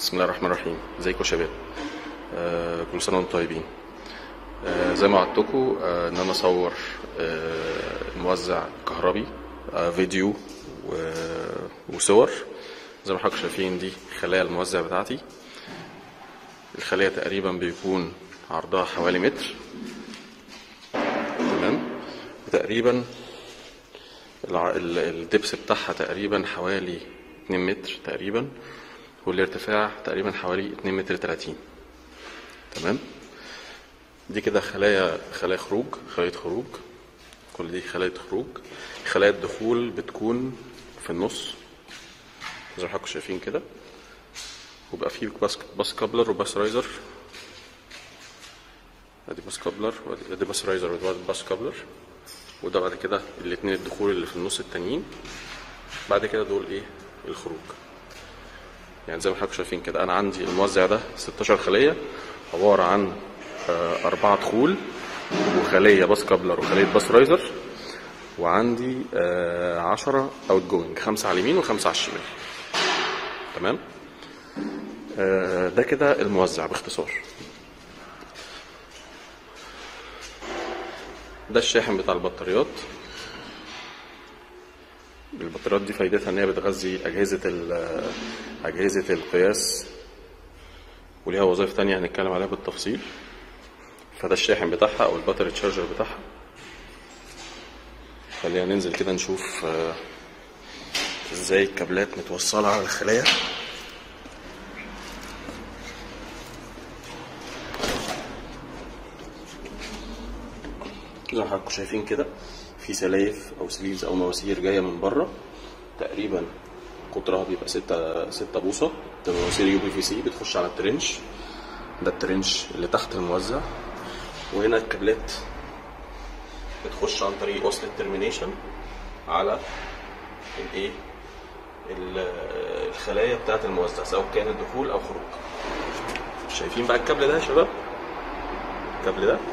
بسم الله الرحمن الرحيم ازيكم يا شباب آه كل سنه وانتم طيبين آه زي ما وعدتكم آه ان انا اصور آه موزع كهربي آه فيديو و... وصور زي ما حضراتكم شايفين دي خلايا الموزع بتاعتي الخلية تقريبا بيكون عرضها حوالي متر تمام وتقريبا الع... ال- الدبس بتاعها تقريبا حوالي 2 متر تقريبا والارتفاع تقريبا حوالي 2 متر 30 تمام دي كده خلايا خلايا خروج خلايا خروج كل دي خلايا خروج خلايا الدخول بتكون في النص زي ما حضراتكم شايفين كده وبقى فيه باس باس كابلر وباس رايزر ادي باس كابلر وادي باس رايزر وادي باس كابلر وده بعد كده الاتنين الدخول اللي في النص التانيين بعد كده دول ايه الخروج يعني زي ما حضراتكم شايفين كده انا عندي الموزع ده 16 خليه عباره عن آه، أربعة دخول وخلية باس كابلر وخلية باس رايزر وعندي آه، عشرة اوت جوينج خمسة على اليمين وخمسة على الشمال تمام آه، ده كده الموزع باختصار ده الشاحن بتاع البطاريات البطاريات دي فايدتها ان هي بتغذي اجهزه ال- اجهزه القياس وليها وظائف تانية هنتكلم عليها بالتفصيل فده الشاحن بتاعها او الباتري تشارجر بتاعها خلينا ننزل كده نشوف آه، ازاي الكابلات متوصله على الخلايا زي ما حضراتكم شايفين كده في سلايف او سليفز او مواسير جايه من بره تقريبا قطرها بيبقى ستة ستة بوصة ده مواسير يو بي في سي بتخش على الترنش ده الترنش اللي تحت الموزع وهنا الكابلات بتخش عن طريق وصل الترمينيشن على الايه ال- الخلايا بتاعة الموزع سواء كانت دخول او خروج شايفين بقى الكابل ده يا شباب الكابل ده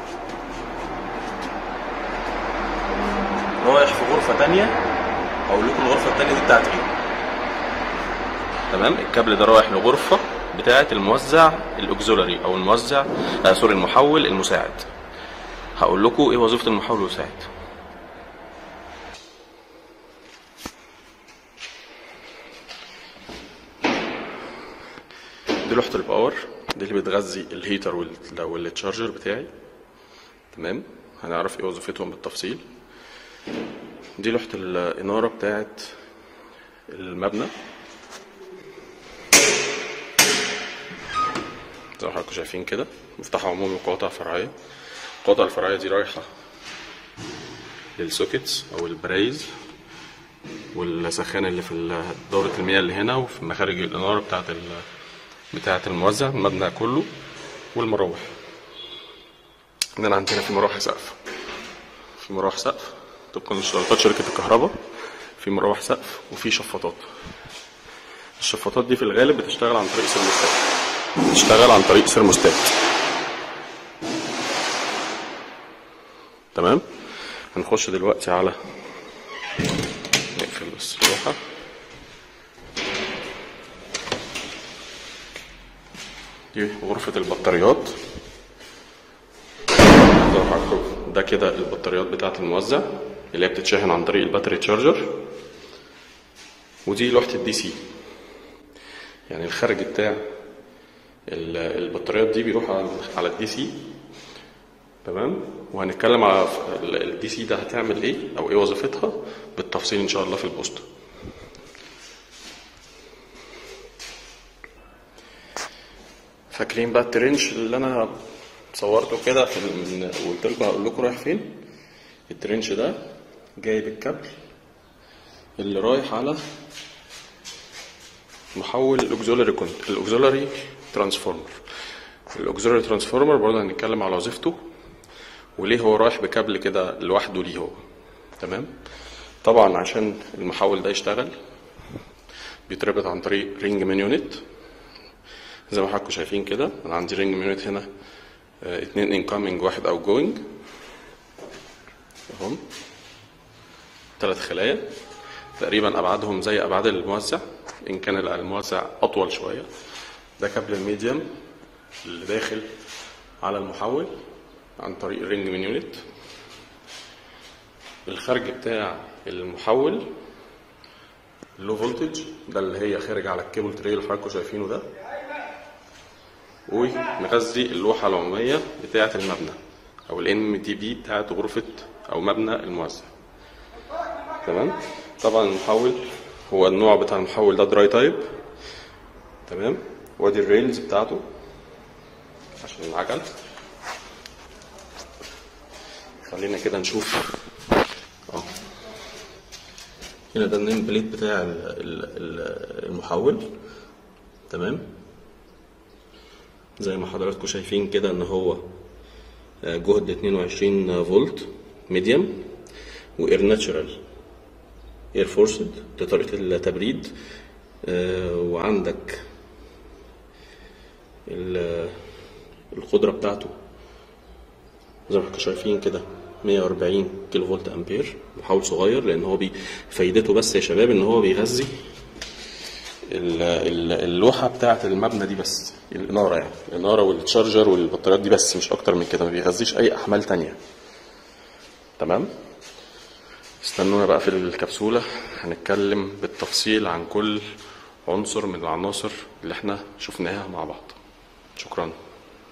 رايح في غرفة تانية هقول لكم الغرفة التانية دي بتاعت ايه تمام الكابل ده رايح لغرفة بتاعة الموزع الاوكزولاري او الموزع آه سوري المحول المساعد هقول لكم ايه وظيفة المحول المساعد دي لوحة الباور دي اللي بتغذي الهيتر وال- والتشارجر بتاعي تمام هنعرف ايه وظيفتهم بالتفصيل دي لوحة الإنارة بتاعت المبنى زي ما حضراتكم شايفين كده مفتاح عمومي وقاطع فرعية القاطع الفرعية دي رايحة للسوكيتس أو البرايز والسخان اللي في ال- دورة المياه اللي هنا وفي مخارج الإنارة بتاعت ال بتاعت الموزع المبنى كله والمراوح عندنا عندنا في مراوح سقف في مراوح سقف طبقا لاشتراطات شركة الكهرباء في مراوح سقف وفي شفاطات الشفاطات دي في الغالب بتشتغل عن طريق سيرموستات بتشتغل عن طريق سيرموستات تمام هنخش دلوقتي على نقفل بس اللوحة دي غرفة البطاريات زي ما حضراتكم ده كده البطاريات بتاعة الموزع اللي هي بتتشحن عن طريق الباتري تشارجر ودي لوحة الدي سي يعني الخارج بتاع ال- البطاريات دي بيروح على- على الدي سي تمام وهنتكلم على الدي سي ده هتعمل ايه او ايه وظيفتها بالتفصيل ان شاء الله في البوست فاكرين بقى الترنش اللي انا صورته كده في ال- وقلت لكم هقول لكم رايح فين الترنش ده جايب الكابل اللي رايح على محول الاوكزولاري كونت الاوكزولاري ترانسفورمر الاوكزولاري ترانسفورمر برضه هنتكلم على وظيفته وليه هو رايح بكابل كده لوحده ليه هو تمام طبعا عشان المحول ده يشتغل بيتربط عن طريق رينج من يونت زي ما حضراتكم شايفين كده انا عندي رينج من يونت هنا آه، اتنين انكامينج واحد اوت جوينج اهم ثلاث خلايا تقريبا ابعادهم زي ابعاد الموزع ان كان الموزع اطول شويه ده كابل الميديم اللي داخل على المحول عن طريق الرينج من يونت الخارج بتاع المحول اللو فولتج ده اللي هي خارج على الكيبل تري اللي حضراتكم شايفينه ده ومغذي اللوحة العمومية بتاعة المبنى أو الام دي بي بتاعة غرفة أو مبنى الموزع تمام طبعا المحول هو النوع بتاع المحول ده دراي تايب تمام وادي الريلز بتاعته عشان العجل خلينا كده نشوف اه هنا ده النيم بليت بتاع ال- ال- ال- المحول تمام زي ما حضراتكم شايفين كده ان هو آه، جهد 22 فولت ميديوم واير ناتشرال اير فورسد دي طريقه التبريد آه، وعندك ال- القدره بتاعته زي ما احنا شايفين كده 140 كيلو فولت امبير محول صغير لان هو بي فايدته بس يا شباب ان هو بيغذي ال- ال- اللوحه بتاعه المبنى دي بس الاناره يعني الاناره والتشارجر والبطاريات دي بس مش اكتر من كده ما بيغذيش اي احمال تانية تمام استنونا بقى في الكبسوله هنتكلم بالتفصيل عن كل عنصر من العناصر اللي احنا شفناها مع بعض شكرا